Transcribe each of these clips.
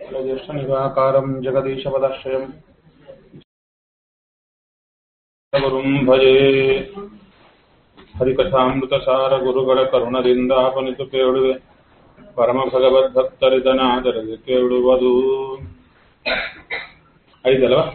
जलज्येष्ठनिराकारं जगदीशपदाश्रयम् ಗುರುಂ ಭಜೆ ಹರಿಕಥಾಮೃತಸಾರ ಗುರುಗಳ ಕರುಣದಿಂದ ಆಪನಿತು ಕೇಳುವೆ ಪರಮ ಭಗವದ್ಭಕ್ತರಿದನಾದರದೆ ಕೇಳುವುದು ಐದಲ್ವಾ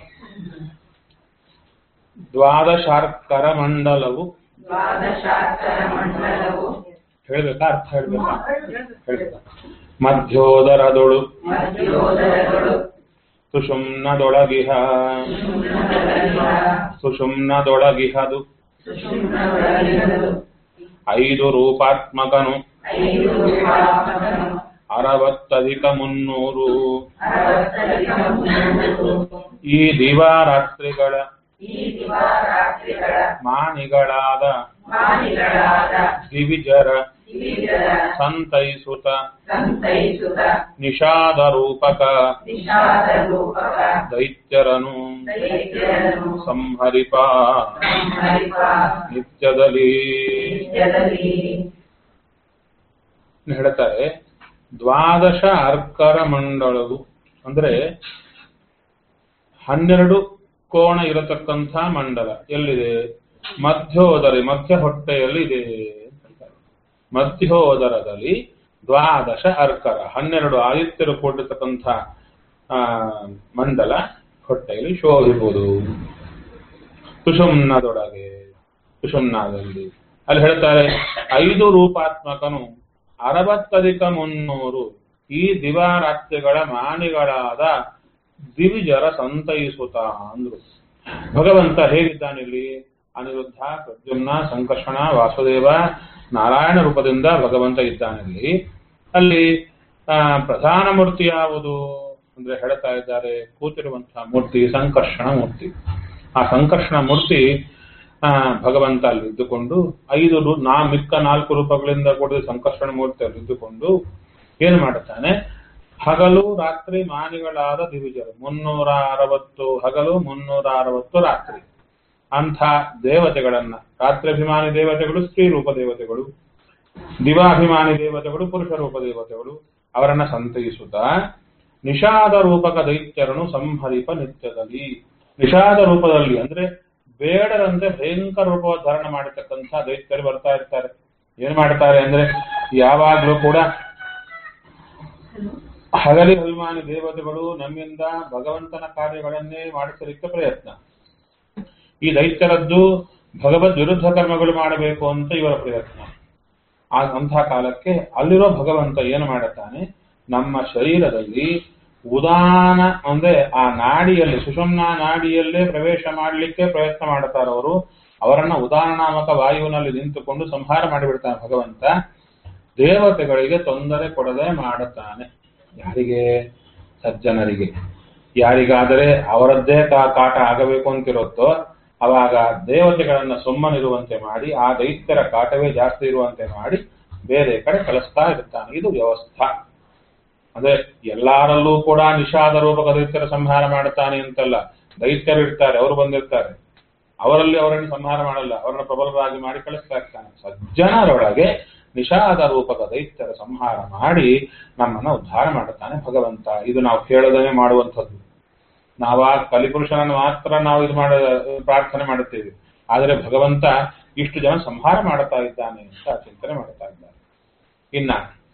ದ್ವಾದಶಾರ್ಕರ ಮಂಡಲವು ದ್ವಾದಶಾಕ್ಷರ ಮಂಡಲವು ಹೇಳ್ಬೇಕಾ ಅರ್ಥ ಹೇಳ್ಬೇಕಾ ಹೇಳ್ಬೇಕಾ ಮಧ್ಯೋದರದೊಳು ಮಧ್ಯೋದರಗಳು ಸುಷುಮ್ನದೊಳಗಿಹ ಸುಷುಮ್ನದೊಳಗಿಹ ಸುಷುಮ್ನದೊಳಗಿಹದು ಸುಷುಮ್ನದೊಳಗಿಹದು ಐದು ರೂಪಾತ್ಮಕನು ಐದು ರೂಪಾತ್ಮಕನು ಅರವತ್ತಧಿಕ ಮುನ್ನೂರು ಅರವತ್ತಧಿಕ ಮುನ್ನೂರು ಈ ದಿವಾರಾತ್ರಿಗಳ ಈ ದಿವಾರಾತ್ರಿಗಳ ಮಾನಿಗಳಾದ ಮಾನಿಗಳಾದ ದಿವಿಜರ ದಿವಿಜರ ಸಂತೈಸುತ ಸಂತೈಸುತ ನಿಷಾದ ರೂಪಕ ನಿಷಾದ ರೂಪಕ ದೈತ್ಯರನು ದೈತ್ಯರನು ಸಂಹರಿಪ ಸಂಹರಿಪ ನಿತ್ಯದಲ್ಲಿ ನಿತ್ಯದಲ್ಲಿ ಇನ್ನು ಹೇಳ್ತಾರೆ ದ್ವಾದಶ ಅರ್ಕರ ಮಂಡಳವು ಅಂದ್ರೆ ಹನ್ನೆರಡು ಕೋಣ ಇರತಕ್ಕಂಥ ಮಂಡಲ ಎಲ್ಲಿದೆ ಮಧ್ಯೋದರಿ ಮಧ್ಯ ಹೊಟ್ಟೆಯಲ್ಲಿ ಇದೆ ಅಂತ ಹೇಳ್ತಾರೆ. ಮಧ್ಯೋದರದಲ್ಲಿ ದ್ವಾದಶ ಅರ್ಕರ ಹನ್ನೆರಡು ಆದಿತ್ಯರು ಕೂಡಿರ್ತಕ್ಕಂಥ ಆ, ಮಂಡಲ ಹೊಟ್ಟೆಯಲ್ಲಿ ಶೋಭಿಸುವುದು ಸುಷುಮ್ನದೊಳಗೆ ಸುಷುಮ್ನಾದಲ್ಲಿ ಅಲ್ಲಿ ಹೇಳ್ತಾರೆ ಐದು ರೂಪಾತ್ಮಕನು ಅರವತ್ತಧಿಕ ಮುನ್ನೂರು ಈ ದಿವಾರಾತ್ರಿಗಳ ಮಾನಿಗಳಾದ ದಿವಿಜರ ಸಂತೈಸುತ್ತ ಅಂದ್ರು ಭಗವಂತ ಹೇಗಿದ್ದಾನಿಲ್ಲಿ ಅನಿರುದ್ಧ ಪ್ರದ್ಯುಮ್ನ ಸಂಕರ್ಷಣ ವಾಸುದೇವ ನಾರಾಯಣ ರೂಪದಿಂದ ಭಗವಂತ ಇದ್ದಾನಿಲ್ಲಿ ಅಲ್ಲಿ ಆ, ಪ್ರಧಾನ ಮೂರ್ತಿ ಯಾವುದು ಅಂದ್ರೆ ಹೇಳ್ತಾ ಇದ್ದಾರೆ ಕೂತಿರುವಂತಹ ಮೂರ್ತಿ ಸಂಕರ್ಷಣ ಮೂರ್ತಿ ಆ ಸಂಕರ್ಷಣ ಮೂರ್ತಿ ಆ, ಭಗವಂತ ಅಲ್ಲಿ ಇದ್ದುಕೊಂಡು ಐದು ರೂ- ನಾ ಮಿಕ್ಕ ನಾಲ್ಕು ರೂಪಗಳಿಂದ ಕೂಡಿದ ಸಂಕರ್ಷಣ ಮೂರ್ತಿ ಅಲ್ಲಿ ಇದ್ದುಕೊಂಡು ಏನು ಮಾಡುತ್ತಾನೆ ಹಗಲು ರಾತ್ರಿ ಮಾನಿಗಳಾದ ದಿವಿಜರು ಮುನ್ನೂರ ಅರವತ್ತು ಹಗಲು ಮುನ್ನೂರ ಅರವತ್ತು ರಾತ್ರಿ ಅಂಥ ದೇವತೆಗಳನ್ನ ರಾತ್ರಿಭಿಮಾನಿ ದೇವತೆಗಳು ಸ್ತ್ರೀ ರೂಪ ದೇವತೆಗಳು ದಿವಾಭಿಮಾನಿ ದೇವತೆಗಳು ಪುರುಷ ರೂಪ ದೇವತೆಗಳು ಅವರನ್ನ ಸಂತೈಸುತ್ತಾ ನಿಷಾದ ರೂಪಕ ದೈತ್ಯರನ್ನು ಸಂಹರಿಪ ನಿತ್ಯದಲ್ಲಿ ನಿಷಾದ ರೂಪದಲ್ಲಿ ಅಂದ್ರೆ ಬೇಡರಂತೆ ಭಯಂಕರ ರೂಪ ಧಾರಣ ಮಾಡತಕ್ಕಂಥ ದೈತ್ಯರು ಬರ್ತಾ ಇರ್ತಾರೆ ಏನ್ ಮಾಡ್ತಾರೆ ಅಂದ್ರೆ ಯಾವಾಗ್ಲೂ ಕೂಡ ಹಗಲಿ ಅಭಿಮಾನಿ ದೇವತೆಗಳು ನಮ್ಮಿಂದ ಭಗವಂತನ ಕಾರ್ಯಗಳನ್ನೇ ಮಾಡಿಸಲಿಕ್ಕೆ ಪ್ರಯತ್ನ ಈ ದೈತ್ಯರದ್ದು ಭಗವದ್ ವಿರುದ್ಧ ಕರ್ಮಗಳು ಮಾಡಬೇಕು ಅಂತ ಇವರ ಪ್ರಯತ್ನ ಆ ಅಂತಹ ಕಾಲಕ್ಕೆ ಅಲ್ಲಿರೋ ಭಗವಂತ ಏನು ಮಾಡುತ್ತಾನೆ ನಮ್ಮ ಶರೀರದಲ್ಲಿ ಉದಾನ ಅಂದ್ರೆ ಆ ನಾಡಿಯಲ್ಲಿ ಸುಷುಮ್ನ ನಾಡಿಯಲ್ಲೇ ಪ್ರವೇಶ ಮಾಡಲಿಕ್ಕೆ ಪ್ರಯತ್ನ ಮಾಡುತ್ತಾರೆ ಅವರು ಅವರನ್ನ ಉದಾನ ನಾಮಕ ವಾಯುವಿನಲ್ಲಿ ನಿಂತುಕೊಂಡು ಸಂಹಾರ ಮಾಡಿಬಿಡ್ತಾನೆ ಭಗವಂತ ದೇವತೆಗಳಿಗೆ ತೊಂದರೆ ಕೊಡದೆ ಮಾಡುತ್ತಾನೆ ಯಾರಿಗೆ ಸಜ್ಜನರಿಗೆ ಯಾರಿಗಾದರೆ ಅವರದ್ದೇ ಕಾ- ಕಾಟ ಆಗಬೇಕು ಅಂತಿರುತ್ತೋ ಅವಾಗ ದೇವತೆಗಳನ್ನ ಸುಮ್ಮನಿರುವಂತೆ ಮಾಡಿ ಆ ದೈತ್ಯರ ಕಾಟವೇ ಜಾಸ್ತಿ ಇರುವಂತೆ ಮಾಡಿ ಬೇರೆ ಕಡೆ ಕಳಿಸ್ತಾ ಇರ್ತಾನೆ ಇದು ವ್ಯವಸ್ಥಾ ಅಂದ್ರೆ ಎಲ್ಲಾರಲ್ಲೂ ಕೂಡ ನಿಷಾದ ರೂಪಕ ದೈತ್ಯರ ಸಂಹಾರ ಮಾಡುತ್ತಾನೆ ಅಂತಲ್ಲ ದೈತ್ಯರು ಇರ್ತಾರೆ ಅವರು ಬಂದಿರ್ತಾರೆ ಅವರಲ್ಲಿ ಅವರನ್ನು ಸಂಹಾರ ಮಾಡಲ್ಲ ಅವರನ್ನು ಪ್ರಬಲರಾಗಿ ಮಾಡಿ ಕಳಿಸ್ತಾ ಇರ್ತಾನೆ ಸಜ್ಜನರೊಳಗೆ ನಿಷಾದ ರೂಪಕ ದೈತ್ಯರ ಸಂಹಾರ ಮಾಡಿ ನಮ್ಮನ್ನ ಉದ್ಧಾರ ಮಾಡುತ್ತಾನೆ ಭಗವಂತ ಇದು ನಾವು ಕೇಳದೇ ಮಾಡುವಂಥದ್ದು ನಾವ ಕಲಿಪುರುಷನನ್ನು ಮಾತ್ರ ನಾವು ಇದು ಮಾಡ ಪ್ರಾರ್ಥನೆ ಮಾಡುತ್ತೇವೆ ಆದರೆ ಭಗವಂತ ಇಷ್ಟು ಜನ ಸಂಹಾರ ಮಾಡುತ್ತಾ ಇದ್ದಾನೆ ಅಂತ ಚಿಂತನೆ ಮಾಡುತ್ತಾ ಇದ್ದಾರೆ ಇನ್ನ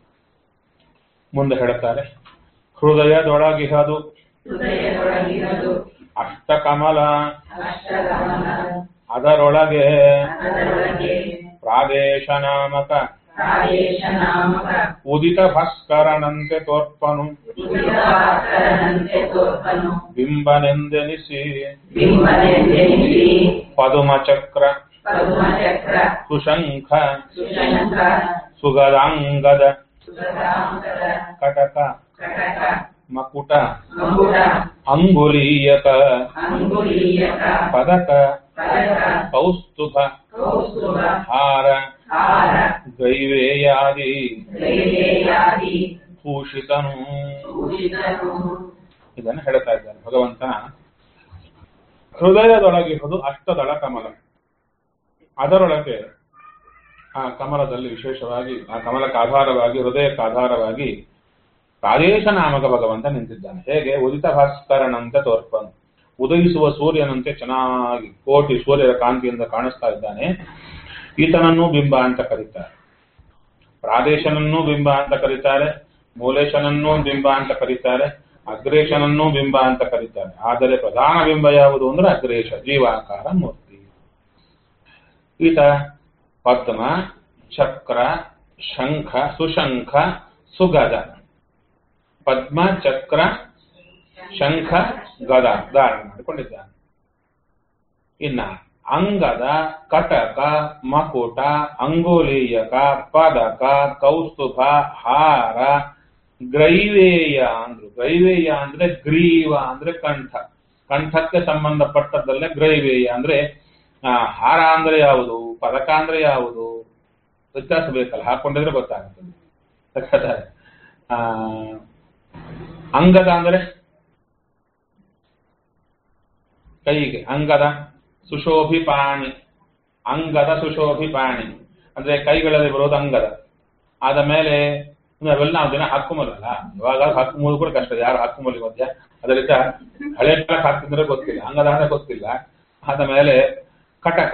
ಮುಂದೆ ಹೇಳುತ್ತಾರೆ ಹೃದಯದೊಳಗಿಹದು ಹೃದಯದೊಳಗಿರದು ಅಷ್ಟಕಮಲ ಅಷ್ಟಗಮನ ಅದರೊಳಗೆ ಅದರೊಳಗೆ ಪ್ರಾದೇಶ ನಾಮಕ ಪ್ರಾದೇಶ ನಾಮಕ ಉದಿತ ಭಾಸ್ಕರನಂತೆ ತೋರ್ಪನು ಉದಿತಭಾಸ್ಕರನಂತೆ ತೋರ್ಪನು ಬಿಂಬನೆಂದೆನಿಸಿ ಬಿಂಬನೆಂದೆನಿಸಿ ಪದುಮ ಚಕ್ರ ಪದ್ಮಚಕ್ರ ಸುಶಂಖ ಸುಶಂಕ ಸುಗದಾಂಗದ ಸುಗದಾಂಕದ ಕಟಕ ಕಟಕ ಮಕುಟ ಮಗುಟ ಅಂಗುಲೀಯಕ ಅಂಗುಲೀಯಕ ಪದಕ ಪದಕ ಕೌಸ್ತುಭ ಕೌಸ್ತುಭ ಹಾರ ಹಾರ ಗೈವೇಯಾದಿ ಗೈಲೇಯಾದಿ ಭೂಷಿತನು ಭೂಷಿತನು ಇದನ್ನು ಹೇಳ್ತಾ ಇದ್ದಾನೆ ಭಗವಂತನ ಹೃದಯದೊಳಗಿರುವುದು ಅಷ್ಟದಳ ಕಮಲ ಅದರೊಳಗೆ ಆ ಕಮಲದಲ್ಲಿ ವಿಶೇಷವಾಗಿ ಆ ಕಮಲಕ್ಕೆ ಆಧಾರವಾಗಿ ಹೃದಯಕ್ಕೆ ಆಧಾರವಾಗಿ ಪ್ರಾದೇಶ ನಾಮಕ ಭಗವಂತ ನಿಂತಿದ್ದಾನೆ ಹೇಗೆ ಉದಿತ ಭಾಸ್ಕರನಂತೆ ತೋರ್ಪನು ಉದಯಿಸುವ ಸೂರ್ಯನಂತೆ ಚೆನ್ನಾಗಿ ಕೋಟಿ ಸೂರ್ಯರ ಕಾಂತಿಯಿಂದ ಕಾಣಿಸ್ತಾ ಇದ್ದಾನೆ ಈತನನ್ನು ಬಿಂಬ ಅಂತ ಕರೀತಾರೆ ಪ್ರಾದೇಶನನ್ನೂ ಬಿಂಬ ಅಂತ ಕರೀತಾರೆ ಮೂಲೇಶನನ್ನೂ ಬಿಂಬ ಅಂತ ಕರೀತಾರೆ ಅಗ್ರೇಶನನ್ನೂ ಬಿಂಬ ಅಂತ ಕರೀತಾರೆ ಆದರೆ ಪ್ರಧಾನ ಬಿಂಬ ಯಾವುದು ಅಂದ್ರೆ ಅಗ್ರೇಶ ಜೀವಾಕಾರ ಮೂರ್ತಿ ಈತ ಪದ್ಮ ಚಕ್ರ ಶಂಖ ಸುಶಂಖ ಸುಗದ ಪದ್ಮ ಚಕ್ರ ಶಂಖ ಗದ ಧಾರಣ ಮಾಡಿಕೊಂಡಿದ್ದಾನೆ ಇನ್ನ ಅಂಗದ ಕಟಕ ಮಕುಟ ಅಂಗುಲೀಯಕ ಪದಕ ಕೌಸ್ತುಭ ಹಾರ ಗ್ರೈವೇಯ ಅಂದ್ರು ಗ್ರೈವೇಯ ಅಂದ್ರೆ ಗ್ರೀವ ಅಂದ್ರೆ ಕಂಠ ಕಂಠಕ್ಕೆ ಸಂಬಂಧಪಟ್ಟದ್ದಲ್ಲೇ ಗ್ರೈವೇಯ ಅಂದ್ರೆ ಆ, ಹಾರ ಅಂದ್ರೆ ಯಾವುದು ಪದಕ ಅಂದ್ರೆ ಯಾವುದು ವ್ಯತ್ಯಾಸ ಬೇಕಲ್ಲ ಹಾಕೊಂಡಿದ್ರೆ ಗೊತ್ತಾಗ್ತದೆ ಯಾಕಂದ್ರೆ, ಆ ಅಂಗದ ಅಂದ್ರೆ ಕೈಗೆ ಅಂಗದ ಸುಶೋಭಿಪಾಣಿ ಅಂಗದ ಸುಶೋಭಿಪಾಣಿ ಅಂದ್ರೆ ಕೈಗಳಲ್ಲಿ ಬರೋದು ಅಂಗದ ಆದ ಮೇಲೆ ಅವೆಲ್ಲ ನಾವು ದಿನ ಹಾಕೊಂಬಲ್ಲ ಇವಾಗ ಹಾಕೊಂಬೋದು ಕೂಡ ಕಷ್ಟ ಯಾರು ಹಾಕೊಂಬಲ್ಲಿ ಮಧ್ಯ ಅದರಿಂದ ಹಳೆ ಕಾಲಕ್ಕೆ ಹಾಕ್ತಿದ್ರೆ ಗೊತ್ತಿಲ್ಲ ಅಂಗದ ಅಂದ್ರೆ ಗೊತ್ತಿಲ್ಲ ಆದ ಮೇಲೆ ಕಟಕ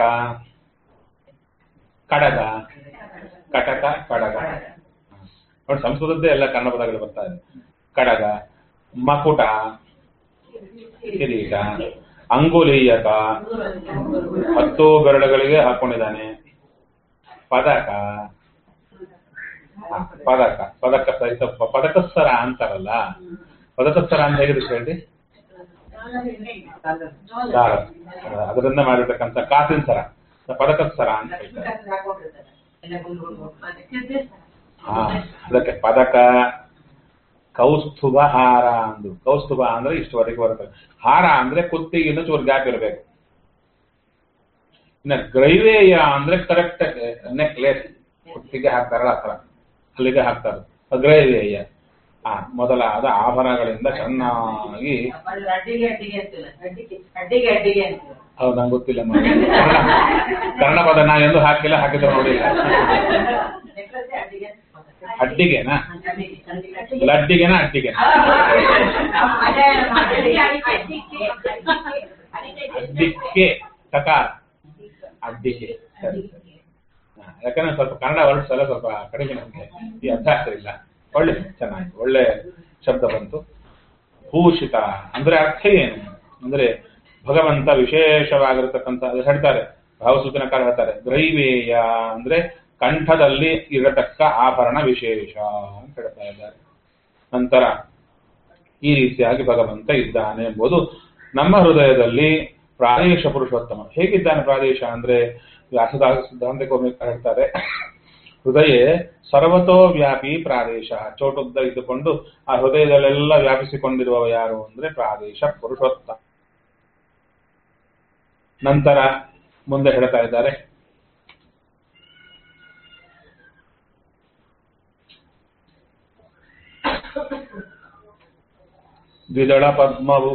ಕಡಗ ಕಟಕ ಕಡಗ ನೋಡಿ ಸಂಸ್ಕೃತದ್ದೇ ಎಲ್ಲ ಕನ್ನಡ ಪದಗಳು ಬರ್ತಾ ಇದೆ ಕಡಗ ಮಕುಟ ಕಿರೀಟ ಅಂಗುಲೀಯಕ ಹತ್ತು ಬೆರಳುಗಳಿಗೆ ಹಾಕೊಂಡಿದ್ದಾನೆ ಪದಕ ಹ, ಪದಕ ಪದಕ ಸಹಿತ ಪ- ಪದಕಸ್ಸರ ಅಂತಾರಲ್ಲ ಪದಕಸ್ಸರ ಅಂತ ಹೇಗಿರುತ್ತೆ ಹೇಳಿ ದಾರ ಅದರಿಂದ ಮಾಡಿರ್ತಕ್ಕಂಥ ಕಾಸಿನ ಸರ ಪದಕಸ್ಸರ ಅಂತ ಹೇಳ್ತಾರೆ ಹಾ ಅದಕ್ಕೆ ಪದಕ ಕೌಸ್ತುಭ ಹಾರ ಅಂದು ಕೌಸ್ತುಭ ಅಂದ್ರೆ ಇಷ್ಟವರೆಗೆ ಬರುತ್ತೆ ಹಾರ ಅಂದ್ರೆ ಕುತ್ತಿಗಿಂದ ಚೂರು ಗ್ಯಾಪ್ ಇರಬೇಕು ಇನ್ನ ಗ್ರೈವೇಯ ಅಂದ್ರೆ ಕರೆಕ್ಟ್ ನೆಕ್ಲೆಸ್ ಕುತ್ತಿಗೆ ಹಾಕ್ತಾರಲ್ಲ ಆ ಥರ ಅಲ್ಲಿಗೆ ಹಾಕ್ತಾರೆ ಗ್ರೈವೇಯ ಆ ಮೊದಲಾದ ಆಭರಣಗಳಿಂದ ಚೆನ್ನಾಗಿ ಅಡ್ಡಿಗೆ ಅಡ್ಡಿಗೆ ಅಂತಿಲ್ಲ ಅಡ್ಡಿಗೆ ಅಡ್ಡಿಗೆ ಅಡ್ಡಿಗೆ ಅಂತಿಲ್ಲ ಹೌದು ನಂಗೆ ಗೊತ್ತಿಲ್ಲ ಮಾರ್ರೆ. ಕನ್ನಡ ಕನ್ನಡ ಪದ ನಾ ಎಂದು ಹಾಕಿಲ್ಲ ಹಾಕಿದ್ರೆ ನೋಡಿಲ್ಲ ನೆಕ್ಲೆಸ್ ಅಡ್ಡಿಗೆ ಅಡ್ಡಿಗೆನಾ ಅಡ್ಡಿಗೆ ಅಡ್ಡಿಗೆ ಲಡ್ಡಿಗೆನಾ ಅಡ್ಡಿಗೆ ಅಡ್ಡಿಕ್ಕೆ ಟಕಾರ ಅಡ್ಡಿಗೆ ಸರಿ ಸರಿ ಹಾ, ಯಾಕಂದ್ರೆ ಸ್ವಲ್ಪ ಕನ್ನಡ ವರ್ಡ್ಸ್ ಎಲ್ಲ ಸ್ವಲ್ಪ ಕಡಿಮೆ ನಮಗೆ ಈ ಅಭ್ಯಾಸ ಇಲ್ಲ ಒಳ್ಳೆ ಚೆನ್ನಾಗಿ ಒಳ್ಳೆ ಶಬ್ದ ಬಂತು ಭೂಷಿತ ಅಂದ್ರೆ ಅರ್ಥ ಏನು ಅಂದ್ರೆ ಭಗವಂತ ವಿಶೇಷವಾಗಿರತಕ್ಕಂಥ ಅದು ಹೇಳ್ತಾರೆ ಭಾವಸೂಚನಕಾರ ಹೇಳ್ತಾರೆ ಗ್ರೈವೇಯ ಅಂದ್ರೆ ಕಂಠದಲ್ಲಿ ಇರತಕ್ಕ ಆಭರಣ ವಿಶೇಷ ಅಂತ ಹೇಳ್ತಾ ಇದ್ದಾರೆ ನಂತರ ಈ ರೀತಿಯಾಗಿ ಭಗವಂತ ಇದ್ದಾನೆ ಎಂಬುದು ನಮ್ಮ ಹೃದಯದಲ್ಲಿ ಪ್ರಾದೇಶ ಪುರುಷೋತ್ತಮ ಹೇಗಿದ್ದಾನೆ ಪ್ರಾದೇಶ ಅಂದ್ರೆ ವ್ಯಾಸದಾಸ ಸಿದ್ಧಾಂತಕ್ಕೆ ಒಮ್ಮೆ ಹೇಳ್ತಾರೆ ಹೃದಯ ಸರ್ವತೋ ವ್ಯಾಪಿ ಪ್ರಾದೇಶ ಚೋಟುದ್ದ ಇದ್ದುಕೊಂಡು ಆ ಹೃದಯದಲ್ಲೆಲ್ಲ ವ್ಯಾಪಿಸಿಕೊಂಡಿರುವವ ಯಾರು ಅಂದ್ರೆ ಪ್ರಾದೇಶ ಪುರುಷೋತ್ತಮ ನಂತರ ಮುಂದೆ ಹೇಳ್ತಾ ಇದ್ದಾರೆ ದ್ವಿದಳ ಪದ್ಮವು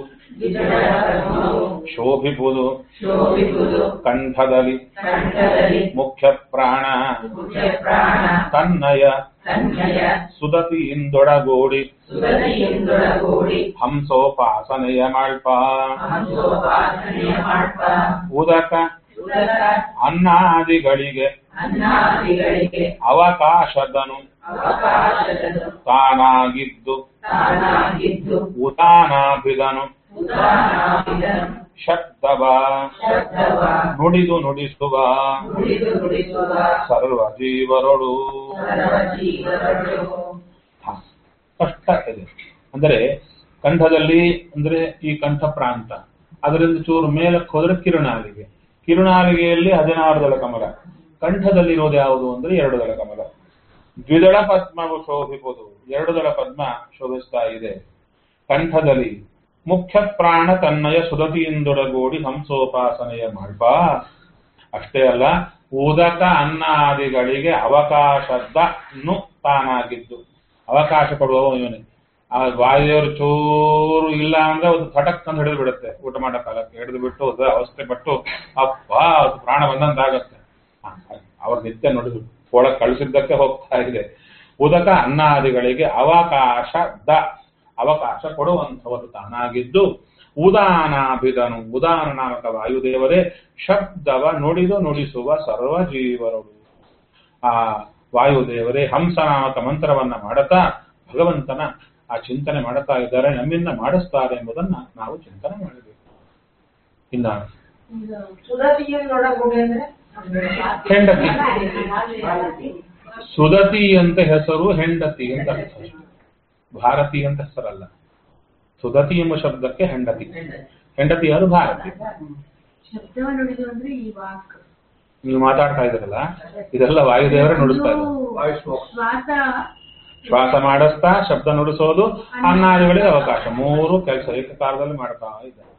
ಶೋಭಿಪುದು ಶೋಭಿಸುವುದು ಕಂಠದಲ್ಲಿ ಕಂಠದಲ್ಲಿ ಮುಖ್ಯ ಪ್ರಾಣ ಮುಖ್ಯ ಪ್ರಾಣ ತನ್ನಯ ಕನ್ಯಯ ಸುದತಿಯಿಂದೊಡಗೂಡಿ ಸುರನಿಯಿಂದೊಳಗೂಡಿ ಹಂಸೋಪಾಸನೆಯ ಮಾಳ್ಪ ಹಂಸೋಪಾಸನೆಯ ಮಾಡ್ಪ ಉದಕ ಉದಕ ಅನ್ನಾದಿಗಳಿಗೆ ಅನ್ನಾದಿಗಳಿಗೆ ಅವಕಾಶದನು ಅವಕಾಶದನು ತಾನಾಗಿದ್ದು ತಾನಾಗಿದ್ದು ಉದಾನಾಭಿದನು ಉದಾನಾವಿದನು ಶಬ್ದವ ಶಬ್ದವ ನುಡಿದು ನುಡಿಸುವ ನುಡಿದು ನುಡಿಸುವ ಸರ್ವ ಜೀವರೊಳು ಸರ್ವ ಜೀವರಳು ಹ, ಕಷ್ಟ ಇದೆ ಅಂದರೆ ಕಂಠದಲ್ಲಿ ಅಂದ್ರೆ ಈ ಕಂಠ ಪ್ರಾಂತ ಅದರಿಂದ ಚೂರು ಮೇಲಕ್ಕೆ ಹೋದ್ರೆ ಕಿರುನಾಲಿಗೆ ಕಿರುನಾಲಿಗೆಯಲ್ಲಿ ಹದಿನಾರು ದಳ ಕಮಲ ಕಂಠದಲ್ಲಿ ಇರೋದು ಯಾವುದು ಅಂದ್ರೆ ಎರಡು ದಳ ಕಮಲ ದ್ವಿದಳ ಪದ್ಮವು ಶೋಭಿಸುವುದು ಎರಡು ದಳ ಪದ್ಮ ಶೋಭಿಸ್ತಾ ಇದೆ ಕಂಠದಲ್ಲಿ ಮುಖ್ಯ ಪ್ರಾಣ ತನ್ನಯ ಸುದತಿಯಿಂದೊಡಗೂಡಿ ಹಂಸೋಪಾಸನೆಯ ಮಾಡ್ಪ ಅಷ್ಟೇ ಅಲ್ಲ ಉದಕ ಅನ್ನಾದಿಗಳಿಗೆ ಅವಕಾಶದನ್ನು ತಾನಾಗಿದ್ದು ಅವಕಾಶ ಕೊಡುವವ ಇವನೇ ಆ ವಾಯುದೇವರು ಚೂರು ಇಲ್ಲ ಅಂದ್ರೆ ಒಂದು ಥಟಕ್ ಅಂತ ಹಿಡಿದು ಬಿಡುತ್ತೆ ಊಟ ಮಾಡೋ ಕಾಲಕ್ಕೆ ಹಿಡಿದು ಬಿಟ್ಟು ಅದು ಅವಸ್ಥೆ ಪಟ್ಟು ಅಪ್ಪ ಅದು ಪ್ರಾಣ ಬಂದಂತಾಗತ್ತೆ ಅವ್ರ ನಿತ್ಯ ನೋಡಿ ಒಳಗ್ ಕಳಿಸಿದ್ದಕ್ಕೆ ಹೋಗ್ತಾ ಇದೆ ಉದಕ ಅನ್ನಾದಿಗಳಿಗೆ ಅವಕಾಶ ದ ಅವಕಾಶ ಕೊಡುವಂಥವರು ತಾನಾಗಿದ್ದು ಉದಾನಾಭಿದನು ಉದಾನ ನಾಮಕ ವಾಯುದೇವರೇ ಶಬ್ದವ ನುಡಿದು ನುಡಿಸುವ ಸರ್ವ ಜೀವರರು ಆ ವಾಯುದೇವರೇ ಹಂಸ ನಾಮಕ ಮಂತ್ರವನ್ನ ಮಾಡುತ್ತಾ ಭಗವಂತನ ಆ ಚಿಂತನೆ ಮಾಡುತ್ತಾ ಇದ್ದಾರೆ ನಮ್ಮಿಂದ ಮಾಡಿಸ್ತಾರೆ ಎಂಬುದನ್ನ ನಾವು ಚಿಂತನೆ ಮಾಡಬೇಕು ಇನ್ನ ಸುರತಿಯನ್ನು ನೋಡಕ್ ಹೋಗಿ ಅಂದ್ರೆ ಹೆಂಡತಿ ಸುದತಿ ಅಂತ ಹೆಸರು ಹೆಂಡತಿ ಅಂತ ಅರ್ಥ ಭಾರತಿ ಅಂತ ಹೆಸರಲ್ಲ ಸುದತಿ ಎಂಬ ಶಬ್ದಕ್ಕೆ ಹೆಂಡತಿ ಹೆಂಡತಿ ಯಾರು ಭಾರತಿ ಶಬ್ದವ ನುಡಿದು ಅಂದ್ರೆ ಈ ವಾಕ್ ನೀವು ಮಾತಾಡ್ತಾ ಇದ್ರಲ್ಲ ಇದೆಲ್ಲ ವಾಯುದೇವರೇ ನುಡಿಸ್ತಾ ಇದ್ದಾರೆ ಶ್ವಾಸ ಶ್ವಾಸ ಮಾಡಿಸ್ತಾ ಶಬ್ದ ನುಡಿಸೋದು ಅನ್ನಾದಿಗಳಿಗೆ ಅವಕಾಶ ಮೂರು ಕೆಲಸ ಏಕಕಾಲದಲ್ಲಿ ಮಾಡ್ತಾ ಇದ್ದಾರೆ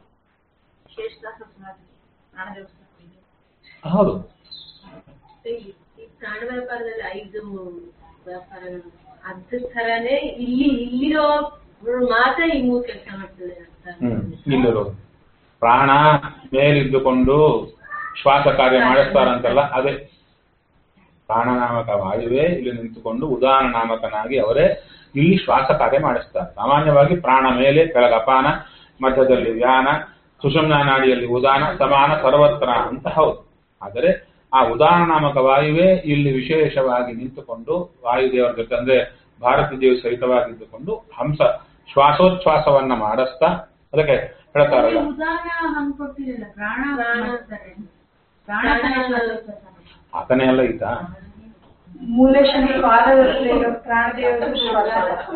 ಹೌದು ಈ ಪ್ರಾಣ ವ್ಯಾಪಾರದಲ್ಲಿ ಐದು ವ್ಯಾಪಾರಗಳು ಅದ್ರ ತರಾನೇ ಇಲ್ಲಿ ಇಲ್ಲಿರೋ ಮಾತ್ರ ಈ ಮೂರು ಕೆಲಸ ಮಾಡ್ತದೆ ಅಂತ ಹ್ಮ್ ಇಲ್ಲಿರೋದು ಪ್ರಾಣ ಮೇಲಿದ್ದುಕೊಂಡು ಶ್ವಾಸ ಕಾರ್ಯ ಮಾಡಿಸ್ತಾರಂತಲ್ಲ ಅದೇ ಪ್ರಾಣನಾಮಕ ವಾಯುವೇ ಇಲ್ಲಿ ನಿಂತುಕೊಂಡು ಉದಾನ ನಾಮಕನಾಗಿ ಅವರೇ ಇಲ್ಲಿ ಶ್ವಾಸ ಕಾರ್ಯ ಮಾಡಿಸ್ತಾರೆ ಸಾಮಾನ್ಯವಾಗಿ ಪ್ರಾಣ ಮೇಲೆ ಕೆಳಗ ಅಪಾನ ಮಧ್ಯದಲ್ಲಿ ವ್ಯಾನ ಸುಷುಮ್ನ ನಾಡಿಯಲ್ಲಿ ಉದಾನ ಸಮಾನ ಸರ್ವತ್ರ ಅಂತ ಹೌದು ಆದರೆ ಆ ಉದಾನ ನಾಮಕ ವಾಯುವೇ ಇಲ್ಲಿ ವಿಶೇಷವಾಗಿ ನಿಂತುಕೊಂಡು ವಾಯುದೇವರ ಜೊತೆ ಅಂದ್ರೆ ಭಾರತ ದೇವಿ ಸಹಿತವಾಗಿದ್ದುಕೊಂಡು ಹಂಸ ಶ್ವಾಸೋಚ್ಛ್ವಾಸವನ್ನ ಮಾಡಿಸ್ತಾ ಅದಕ್ಕೆ ಹೇಳ್ತಾರಲ್ಲ ಉದಾನ ಹಂಗ್ ಕೊಡ್ತಿರಲ್ಲ ಪ್ರಾಣ ಪ್ರಾಣ. ಮಾಡ್ತಾರೆ. ಪ್ರಾಣ ಶ್ವಾಸೋಚ್ಛ್ವಾಸ. ಆತನೇ ಎಲ್ಲ ಈತ ಮೂಲೇಶನಿ ಪಾದದಲ್ಲಿ ಪ್ರಾಣದೇವರು ಶ್ವಾಸ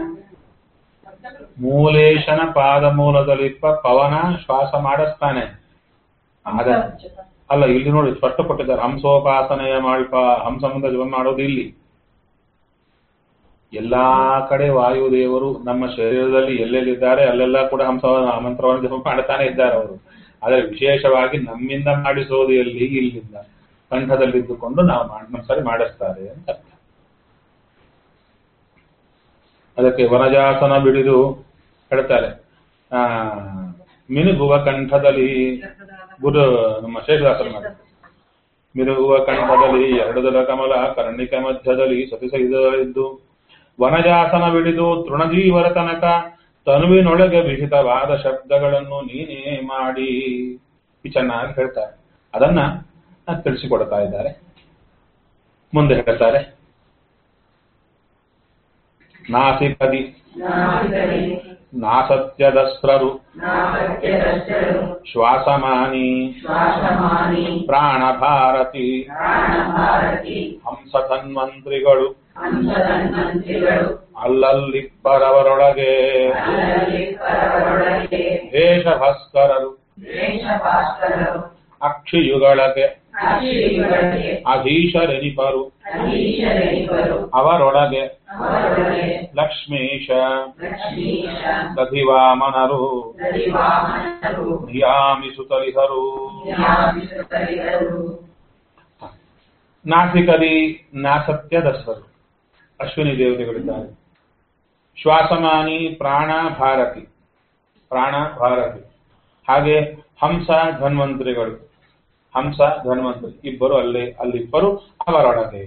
ಮೂಲೇಶನ ಪಾದ ಮೂಲದಲ್ಲಿಪ್ಪ ಪವನ ಶ್ವಾಸ ಮಾಡಿಸ್ತಾನೆ ಆದ ಅಲ್ಲ ಇಲ್ಲಿ ನೋಡಿ ಸ್ಪಷ್ಟ ಕೊಟ್ಟಿದ್ದಾರೆ ಹಂಸೋಪಾಸನೆಯ ಮಾಡಿಪ ಹಂಸ ಮುಂದೆ ಜಪ ಮಾಡೋದು ಇಲ್ಲಿ ಎಲ್ಲಾ ಕಡೆ ವಾಯುದೇವರು ನಮ್ಮ ಶರೀರದಲ್ಲಿ ಎಲ್ಲೆಲ್ಲಿದ್ದಾರೆ ಅಲ್ಲೆಲ್ಲ ಕೂಡ ಹಂಸ ಮಂತ್ರವನ್ನು ಜಪ ಮಾಡ್ತಾನೆ ಇದ್ದಾರೆ ಅವರು ಆದರೆ ವಿಶೇಷವಾಗಿ ನಮ್ಮಿಂದ ಮಾಡಿಸೋದು ಎಲ್ಲಿ ಇಲ್ಲಿಂದ ಕಂಠದಲ್ಲಿದ್ದುಕೊಂಡು ನಾವು ಮಾಡ್- ನಮ್ಮ ಸರಿ ಮಾಡಿಸ್ತಾರೆ ಅಂತ ಅರ್ಥ ಅದಕ್ಕೆ ವನಜಾಸನ ಬಿಡಿದು ಹೇಳ್ತಾರೆ ಆ ಮಿನುಗುವ ಕಂಠದಲ್ಲಿ ಗುರು ನಮ್ಮ ಶೇಷದಾಸನ ಮಾಡಿ ಮಿನುಗುವ ಕಂಠದಲ್ಲಿ ಎರಡು ದರ ಕಮಲ ಕರ್ಣಿಕ ಮಧ್ಯದಲ್ಲಿ ಸತಿಸೈದು ವನಜಾಸನ ಬಿಡಿದು ತೃಣಜೀವರ ತನಕ ತನುವಿನೊಳಗೆ ವಿಹಿತವಾದ ಶಬ್ದಗಳನ್ನು ನೀನೇ ಮಾಡಿ ಈ ಚೆನ್ನಾಗಿ ಹೇಳ್ತಾರೆ ಅದನ್ನ ತಿಳಿಸಿಕೊಡ್ತಾ ಇದ್ದಾರೆ ಮುಂದೆ ಹೇಳ್ತಾರೆ ನಾಸಿಕದಿ ನಾಸತ್ಯದಸ್ರರು ಶ್ವಾಸಮಾನಿ ಪ್ರಾಣ ಭಾರತಿ ಹಂಸಧನ್ವಂತ್ರಿಗಳು ಅಲ್ಲಲ್ಲಿಪ್ಪರವರೊಳಗೆ ವೇಷಭಾಸ್ಕರರು ಅಕ್ಷಿಯುಗಳಗೆ ಅಧೀಶರೆನಿಪರು ಅವರೊಳಗೆ ಲಕ್ಷ್ಮೀಶ ದಧಿವಾಮನರು ಧಿಯಾಮಿಸುತ್ತಲಿಹರು ನಾಸಿಕದಿ ನಾಸತ್ಯ ದಸರು ಅಶ್ವಿನಿ ದೇವತೆಗಳಿದ್ದಾರೆ ಶ್ವಾಸಮಾನಿ ಪ್ರಾಣ ಭಾರತಿ ಪ್ರಾಣ ಭಾರತಿ ಹಾಗೆ ಹಂಸ ಧನ್ವಂತರಿಗಳು ಹಂಸ ಧನ್ವಂತರಿ ಇಬ್ಬರು ಅಲ್ಲಿ ಅಲ್ಲಿಬ್ಬರು ಅವರೊಳಗೆ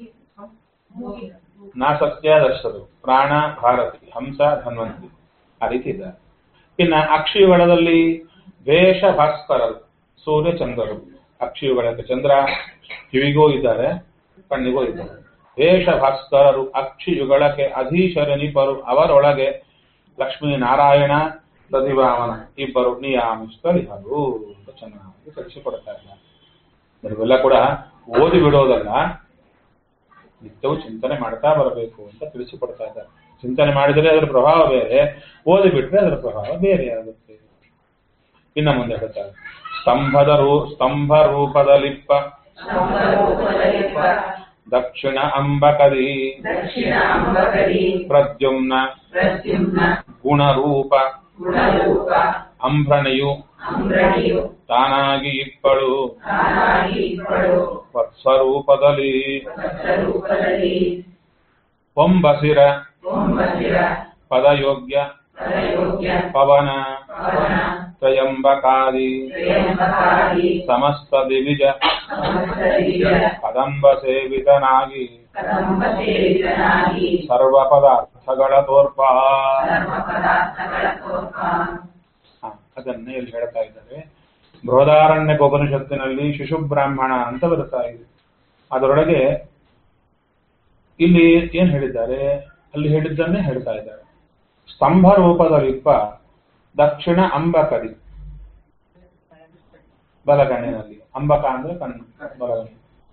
ನಾಸತ್ಯ ದರ್ಶರು ಪ್ರಾಣ ಭಾರತಿ ಹಂಸ ಧನ್ವಂತರಿ ಆ ರೀತಿ ಇದ್ದಾರೆ ಇನ್ನ ಅಕ್ಷಿಯುಗಳದಲ್ಲಿ ವೇಷ ಭಾಸ್ಕರರು ಸೂರ್ಯ ಚಂದ್ರರು ಅಕ್ಷಿಯುಗಳಕ್ಕೆ ಚಂದ್ರ ಕಿವಿಗೂ ಇದ್ದಾರೆ ಕಣ್ಣಿಗೂ ಇದ್ದಾರೆ ವೇಷ ಭಾಸ್ಕರರು ಅಕ್ಷಿಯುಗಳಕ್ಕೆ ಅಧೀಶರನಿಬ್ಬರು ಅವರೊಳಗೆ ಲಕ್ಷ್ಮೀ ನಾರಾಯಣ ಪ್ರತಿಭಾವನ ಇಬ್ಬರು ನಿಯಾಮಿಸ್ತಲಿಹರು ಅಂತ ಚೆನ್ನಾಗಿ ತಿಳಿಸಿಕೊಡ್ತಾ ಇದ್ದಾರೆ ಇವೆಲ್ಲ ಕೂಡ ಓದಿ ಬಿಡೋದಲ್ಲ ನಿತ್ಯವೂ ಚಿಂತನೆ ಮಾಡ್ತಾ ಬರಬೇಕು ಅಂತ ತಿಳಿಸಿಕೊಡ್ತಾ ಇದ್ದಾರೆ ಚಿಂತನೆ ಮಾಡಿದರೆ ಅದರ ಪ್ರಭಾವ ಬೇರೆ ಓದಿ ಬಿಟ್ರೆ ಅದರ ಪ್ರಭಾವ ಬೇರೆ ಆಗುತ್ತೆ ಇನ್ನ ಮುಂದೆ ಹೇಳ್ತಾರೆ ಸ್ತಂಭದ ರೂ ಸ್ತಂಭ ರೂಪದಲಿಪ್ಪ ದಕ್ಷಿಣ ಅಂಬಕದಿ ಪ್ರದ್ಯುಮ್ನ ಗುಣರೂಪ ಅಂಭ್ರಣಿಯು ತಾನಾಗಿ ಇಪ್ಪಳು ವತ್ಸರೂಪದಲ್ಲಿ ಪೊಂಬಸಿರ ಪದಯೋಗ್ಯ ಪವನ ತ್ರಯಂಬಕಾದಿ ಸಮಸ್ತ ದಿವಿಜ ಕದಂಬ ಸೇವಿತನಾಗಿ ಕದಂಬ ಸೇವಿತನಾಗಿ ಸರ್ವ ಪದಾರ್ಥಗಳ ತೋರ್ಪ ಸರ್ವ ಪದಾರ್ಥಗಳ ತೋರ್ಪ ಹ, ಅದನ್ನೇ ಇಲ್ಲಿ ಹೇಳ್ತಾ ಇದ್ದಾರೆ ಬೃಹದಾರಣ್ಯ ಉಪನಿಷತ್ತಿನಲ್ಲಿ ಶಿಶು ಬ್ರಾಹ್ಮಣ ಅಂತ ಬರ್ತಾ ಇದೆ ಅದರೊಳಗೆ ಇಲ್ಲಿ ಏನ್ ಹೇಳಿದ್ದಾರೆ ಅಲ್ಲಿ ಹೇಳಿದ್ದನ್ನೇ ಹೇಳ್ತಾ ಇದ್ದಾರೆ ಸ್ತಂಭ ರೂಪದಲ್ಲಿಪ್ಪ ದಕ್ಷಿಣ ಅಂಬಕದಿ ಬಲಗಣ್ಣಿನಲ್ಲಿ ಅಂಬಕ ಅಂದ್ರೆ ಕಣ್ಣು ಬಲಗಣ್ಣು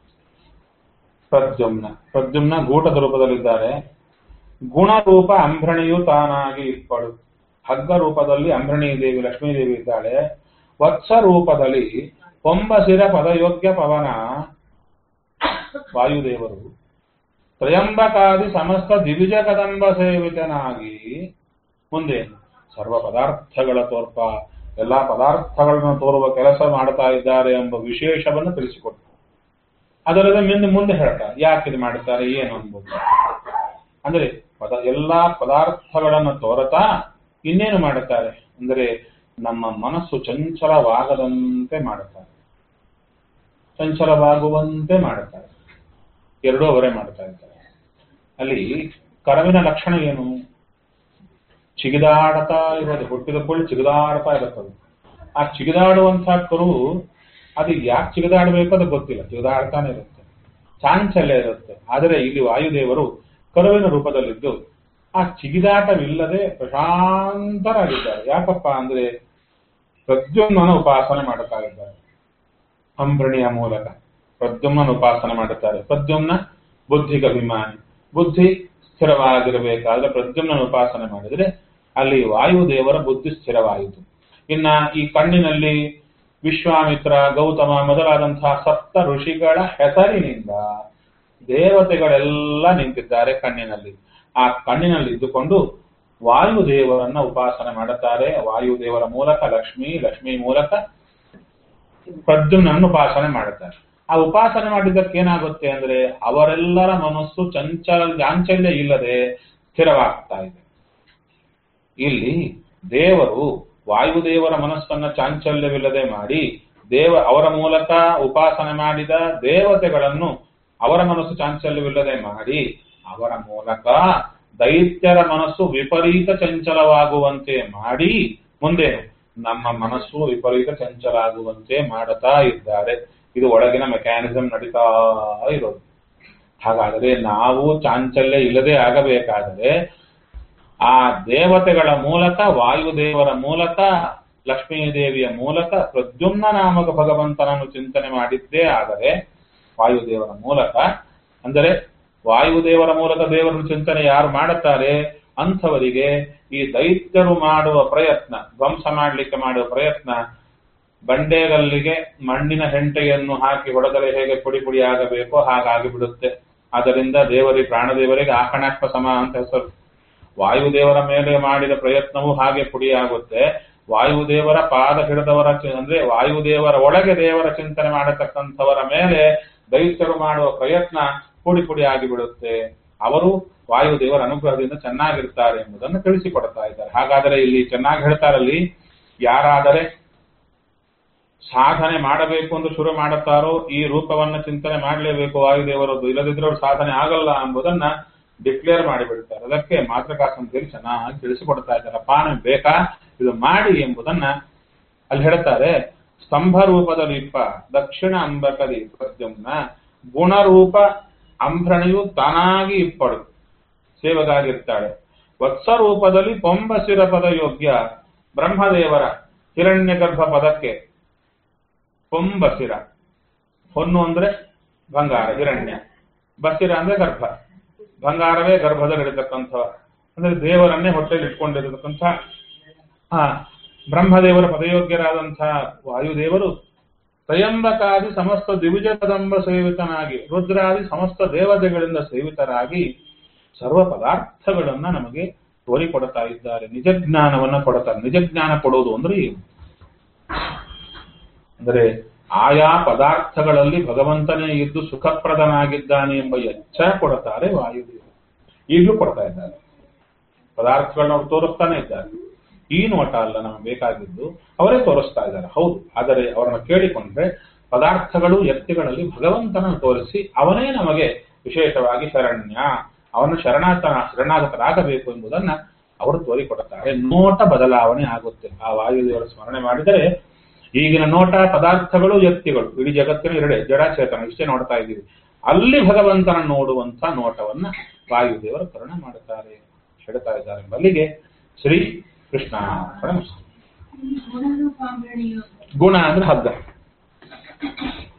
ಪ್ರದ್ಯುಮ್ನ ಪ್ರದ್ಯುಮ್ನ ಗೂಟದ ರೂಪದಲ್ಲಿದ್ದಾರೆ ಗುಣರೂಪ ಅಂಬ್ರಣಿಯು ತಾನಾಗಿ ಇಪ್ಪಳು ಹಗ್ಗ ರೂಪದಲ್ಲಿ ಅಂಬ್ರಣಿ ದೇವಿ ಲಕ್ಷ್ಮೀ ದೇವಿ ಇದ್ದಾಳೆ ವತ್ಸ ರೂಪದಲ್ಲಿ ಪೊಂಬಸಿರ ಪದಯೋಗ್ಯ ಪವನ ವಾಯುದೇವರು ತ್ರಯಂಬಕಾದಿ ಸಮಸ್ತ ದಿವಿಜ ಕದಂಬ ಸೇವಿತನಾಗಿ ಮುಂದೆ ಸರ್ವ ಪದಾರ್ಥಗಳ ತೋರ್ಪ ಎಲ್ಲಾ ಪದಾರ್ಥಗಳನ್ನು ತೋರುವ ಕೆಲಸ ಮಾಡ್ತಾ ಇದ್ದಾರೆ ಎಂಬ ವಿಶೇಷವನ್ನು ತಿಳಿಸಿಕೊಟ್ಟು ಅದರದ ಮುಂದೆ ಮುಂದೆ ಹೇಳ್ತಾರೆ ಯಾಕೆ ಇದು ಮಾಡುತ್ತಾರೆ ಏನು ಅನ್ಬೋದು ಅಂದ್ರೆ ಪದ ಎಲ್ಲಾ ಪದಾರ್ಥಗಳನ್ನು ತೋರತಾ ಇನ್ನೇನು ಮಾಡುತ್ತಾರೆ ಅಂದರೆ ನಮ್ಮ ಮನಸ್ಸು ಚಂಚಲವಾಗದಂತೆ ಮಾಡುತ್ತಾರೆ ಚಂಚಲವಾಗುವಂತೆ ಮಾಡುತ್ತಾರೆ ಎರಡೂ ಅವರೇ ಮಾಡ್ತಾ ಇದ್ದಾರೆ ಅಲ್ಲಿ ಕರವಿನ ಲಕ್ಷಣ ಏನು ಚಿಗಿದಾಡ್ತಾ ಇರೋದು ಹುಟ್ಟಿದ ಕೂಡಲೇ ಚಿಗಿದಾಡ್ತಾ ಇರುತ್ತದೆ ಆ ಚಿಗಿದಾಡುವಂತಹ ಕರು ಅದು ಯಾಕೆ ಚಿಗಿದಾಡಬೇಕು ಅದು ಗೊತ್ತಿಲ್ಲ ಚಿಗಿದಾಡ್ತಾನೆ ಇರುತ್ತೆ ಚಾಂಚಲ್ಯ ಇರುತ್ತೆ ಆದರೆ ಇಲ್ಲಿ ವಾಯುದೇವರು ಕರುವಿನ ರೂಪದಲ್ಲಿದ್ದು ಆ ಚಿಗಿದಾಟವಿಲ್ಲದೆ ಪ್ರಶಾಂತರಾಗಿದ್ದಾರೆ ಯಾಕಪ್ಪ ಅಂದ್ರೆ ಪ್ರದ್ಯುಮ್ನ ಉಪಾಸನೆ ಮಾಡುತ್ತಾ ಇದ್ದಾರೆ ಅಂಬ್ರಣಿಯ ಮೂಲಕ ಪ್ರದ್ಯುಮ್ನ ಉಪಾಸನೆ ಮಾಡುತ್ತಾರೆ ಪ್ರದ್ಯುಮ್ನ ಬುದ್ಧಿಗೆ ಅಭಿಮಾನಿ ಬುದ್ಧಿ ಸ್ಥಿರವಾಗಿರಬೇಕಾದ್ರೆ ಪ್ರದ್ಯುಮ್ನ ಉಪಾಸನೆ ಮಾಡಿದ್ರೆ ಅಲ್ಲಿ ವಾಯುದೇವರ ಬುದ್ಧಿ ಸ್ಥಿರವಾಯಿತು ಇನ್ನ ಈ ಕಣ್ಣಿನಲ್ಲಿ ವಿಶ್ವಾಮಿತ್ರ ಗೌತಮ ಮೊದಲಾದಂತಹ ಸಪ್ತ ಋಷಿಗಳ ಹೆಸರಿನಿಂದ ದೇವತೆಗಳೆಲ್ಲ ನಿಂತಿದ್ದಾರೆ ಕಣ್ಣಿನಲ್ಲಿ ಆ ಕಣ್ಣಿನಲ್ಲಿ ಇದ್ದುಕೊಂಡು ವಾಯುದೇವರನ್ನ ಉಪಾಸನೆ ಮಾಡುತ್ತಾರೆ ವಾಯುದೇವರ ಮೂಲಕ ಲಕ್ಷ್ಮಿ ಲಕ್ಷ್ಮಿ ಮೂಲಕ ಪ್ರದ್ಯುಮ್ನನ್ನು ಉಪಾಸನೆ ಮಾಡುತ್ತಾರೆ ಆ ಉಪಾಸನೆ ಮಾಡಿದ್ದಕ್ಕೆ ಏನಾಗುತ್ತೆ ಅಂದ್ರೆ ಅವರೆಲ್ಲರ ಮನಸ್ಸು ಚಂಚಲ ಚಾಂಚಲ್ಯ ಇಲ್ಲದೆ ಸ್ಥಿರವಾಗ್ತಾ ಇದೆ ಇಲ್ಲಿ ದೇವರು ವಾಯುದೇವರ ಮನಸ್ಸನ್ನ ಚಾಂಚಲ್ಯವಿಲ್ಲದೆ ಮಾಡಿ ದೇವ ಅವರ ಮೂಲಕ ಉಪಾಸನೆ ಮಾಡಿದ ದೇವತೆಗಳನ್ನು ಅವರ ಮನಸ್ಸು ಚಾಂಚಲ್ಯವಿಲ್ಲದೆ ಮಾಡಿ ಅವರ ಮೂಲಕ ದೈತ್ಯರ ಮನಸ್ಸು ವಿಪರೀತ ಚಂಚಲವಾಗುವಂತೆ ಮಾಡಿ ಮುಂದೆ ನಮ್ಮ ಮನಸ್ಸು ವಿಪರೀತ ಚಂಚಲ ಆಗುವಂತೆ ಮಾಡುತ್ತಾ ಇದ್ದಾರೆ ಇದು ಒಳಗಿನ ಮೆಕ್ಯಾನಿಸಮ್ ನಡೀತಾ ಇರೋದು ಹಾಗಾದರೆ ನಾವು ಚಾಂಚಲ್ಯ ಇಲ್ಲದೆ ಆಗಬೇಕಾದರೆ ಆ ದೇವತೆಗಳ ಮೂಲಕ ವಾಯುದೇವರ ಮೂಲಕ ಲಕ್ಷ್ಮೀ ದೇವಿಯ ಮೂಲಕ ಪ್ರದ್ಯುಮ್ನ ನಾಮಕ ಭಗವಂತನನ್ನು ಚಿಂತನೆ ಮಾಡಿದ್ದೇ ಆದರೆ ವಾಯುದೇವರ ಮೂಲಕ ಅಂದರೆ ವಾಯುದೇವರ ಮೂಲಕ ದೇವರನ್ನು ಚಿಂತನೆ ಯಾರು ಮಾಡುತ್ತಾರೆ ಅಂಥವರಿಗೆ ಈ ದೈತ್ಯರು ಮಾಡುವ ಪ್ರಯತ್ನ ಧ್ವಂಸ ಮಾಡಲಿಕ್ಕೆ ಮಾಡುವ ಪ್ರಯತ್ನ ಬಂಡೆಗಲ್ಲಿಗೆ ಮಣ್ಣಿನ ಹೆಂಟೆಯನ್ನು ಹಾಕಿ ಹೊಡೆದರೆ ಹೇಗೆ ಪುಡಿ ಪುಡಿ ಆಗಬೇಕೋ ಹಾಗಾಗಿ ಬಿಡುತ್ತೆ ಆದ್ದರಿಂದ ದೇವರಿಗೆ ಪ್ರಾಣದೇವರಿಗೆ ಆಕಣಾತ್ಮ ಸಮ ಅಂತ ಹೆಸರು ವಾಯುದೇವರ ಮೇಲೆ ಮಾಡಿದ ಪ್ರಯತ್ನವೂ ಹಾಗೆ ಪುಡಿಯಾಗುತ್ತೆ ವಾಯುದೇವರ ಪಾದ ಹಿಡಿದವರ ಚಿ- ಅಂದ್ರೆ ವಾಯುದೇವರ ಒಳಗೆ ದೇವರ ಚಿಂತನೆ ಮಾಡತಕ್ಕಂಥವರ ಮೇಲೆ ದೈತ್ಯರು ಮಾಡುವ ಪ್ರಯತ್ನ ಪುಡಿ ಪುಡಿ ಆಗಿಬಿಡುತ್ತೆ ಅವರು ವಾಯುದೇವರ ಅನುಗ್ರಹದಿಂದ ಚೆನ್ನಾಗಿರ್ತಾರೆ ಎಂಬುದನ್ನು ತಿಳಿಸಿಕೊಡ್ತಾ ಇದ್ದಾರೆ ಹಾಗಾದರೆ ಇಲ್ಲಿ ಚೆನ್ನಾಗಿ ಹೇಳ್ತಾರಲ್ಲಿ ಯಾರಾದರೆ ಸಾಧನೆ ಮಾಡಬೇಕು ಎಂದು ಶುರು ಮಾಡುತ್ತಾರೋ ಈ ರೂಪವನ್ನ ಚಿಂತನೆ ಮಾಡಲೇಬೇಕು ವಾಯುದೇವರದ್ದು ಇಲ್ಲದಿದ್ರೆ ಅವ್ರ ಸಾಧನೆ ಆಗಲ್ಲ ಎಂಬುದನ್ನ ಡಿಕ್ಲೇರ್ ಮಾಡಿಬಿಡ್ತಾರೆ ಅದಕ್ಕೆ ಮಾತೃಕಾಸಂತೆಯಲ್ಲಿ ಚೆನ್ನಾಗಿ ತಿಳಿಸಿಕೊಡ್ತಾ ಇದ್ದಾರಪ್ಪ ನಿಮ್ಗೆ ಬೇಕಾ ಇದು ಮಾಡಿ ಎಂಬುದನ್ನ ಅಲ್ಲಿ ಹೇಳ್ತಾರೆ ಸ್ತಂಭ ರೂಪದಲ್ಲಿಪ್ಪ ದಕ್ಷಿಣ ಅಂಬಕದಿ ಪ್ರದ್ಯುಮ್ನ ಗುಣರೂಪ ಅಂಭ್ರಣಿಯು ತಾನಾಗಿ ಇಪ್ಪಳು ಸೇವಗಾಗಿರ್ತಾಳೆ ವತ್ಸ ರೂಪದಲ್ಲಿ ಪೊಂಬಸಿರ ಪದ ಯೋಗ್ಯ ಬ್ರಹ್ಮದೇವರ ಹಿರಣ್ಯಗರ್ಭ ಪದಕ್ಕೆ ಪೊಂಬಸಿರ ಹೊನ್ನು ಅಂದ್ರೆ ಬಂಗಾರ ಹಿರಣ್ಯ ಬಸಿರ ಅಂದ್ರೆ ಗರ್ಭ ಬಂಗಾರವೇ ಗರ್ಭದಲ್ಲಿರತಕ್ಕಂಥವ ಅಂದ್ರೆ ದೇವರನ್ನೇ ಹೊಟ್ಟೆಯಲ್ಲಿ ಇಟ್ಕೊಂಡಿರತಕ್ಕಂಥ ಆ ಬ್ರಹ್ಮದೇವರ ಪದಯೋಗ್ಯರಾದಂತಹ ವಾಯುದೇವರು ತ್ರಯಂಬಕಾದಿ ಸಮಸ್ತ ದ್ವಿಜ ಕದಂಬ ಸೇವಿತನಾಗಿ ರುದ್ರಾದಿ ಸಮಸ್ತ ದೇವತೆಗಳಿಂದ ಸೇವಿತರಾಗಿ ಸರ್ವ ಪದಾರ್ಥಗಳನ್ನ ನಮಗೆ ತೋರಿಕೊಡ್ತಾ ಇದ್ದಾರೆ ನಿಜ ಜ್ಞಾನವನ್ನ ಕೊಡ್ತಾರೆ ನಿಜ ಜ್ಞಾನ ಕೊಡೋದು ಅಂದ್ರೆ ಏನು ಅಂದರೆ ಆಯಾ ಪದಾರ್ಥಗಳಲ್ಲಿ ಭಗವಂತನೇ ಇದ್ದು ಸುಖಪ್ರದನಾಗಿದ್ದಾನೆ ಎಂಬ ಎಚ್ಚರ ಕೊಡುತ್ತಾರೆ ವಾಯುದೇವರು ಈಗಲೂ ಕೊಡ್ತಾ ಇದ್ದಾರೆ ಪದಾರ್ಥಗಳನ್ನ ಅವ್ರು ತೋರಿಸ್ತಾನೆ ಇದ್ದಾರೆ ಈ ನೋಟ ಅಲ್ಲ ನಮಗೆ ಬೇಕಾಗಿದ್ದು ಅವರೇ ತೋರಿಸ್ತಾ ಇದ್ದಾರೆ ಹೌದು ಆದರೆ ಅವರನ್ನು ಕೇಳಿಕೊಂಡ್ರೆ ಪದಾರ್ಥಗಳು ವ್ಯಕ್ತಿಗಳಲ್ಲಿ ಭಗವಂತನ ತೋರಿಸಿ ಅವನೇ ನಮಗೆ ವಿಶೇಷವಾಗಿ ಶರಣ್ಯ ಅವನು ಶರಣಾತ ಶರಣಾಗತರಾಗಬೇಕು ಎಂಬುದನ್ನ ಅವರು ತೋರಿಕೊಡುತ್ತಾರೆ ನೋಟ ಬದಲಾವಣೆ ಆಗುತ್ತೆ ಆ ವಾಯುದೇವರ ಸ್ಮರಣೆ ಮಾಡಿದರೆ ಈಗಿನ ನೋಟ ಪದಾರ್ಥಗಳು ವ್ಯಕ್ತಿಗಳು ಇಡೀ ಜಗತ್ತಿನ ಎರಡೇ ಜಡ ಚೇತನ ಇಷ್ಟೇ ನೋಡ್ತಾ ಇದ್ದೀವಿ ಅಲ್ಲಿ ಭಗವಂತನ ನೋಡುವಂತ ನೋಟವನ್ನ ವಾಯುದೇವರು ಕರುಣೆ ಮಾಡುತ್ತಾರೆ ಹೇಳ್ತಾ ಇದ್ದಾರೆ ಬಲ್ಲಿಗೆ ಶ್ರೀ ಕೃಷ್ಣ ಗುಣರೂಪಾಂಬಣಿಯು ಗುಣ ಅಂದ್ರೆ ಹಗ್ಗ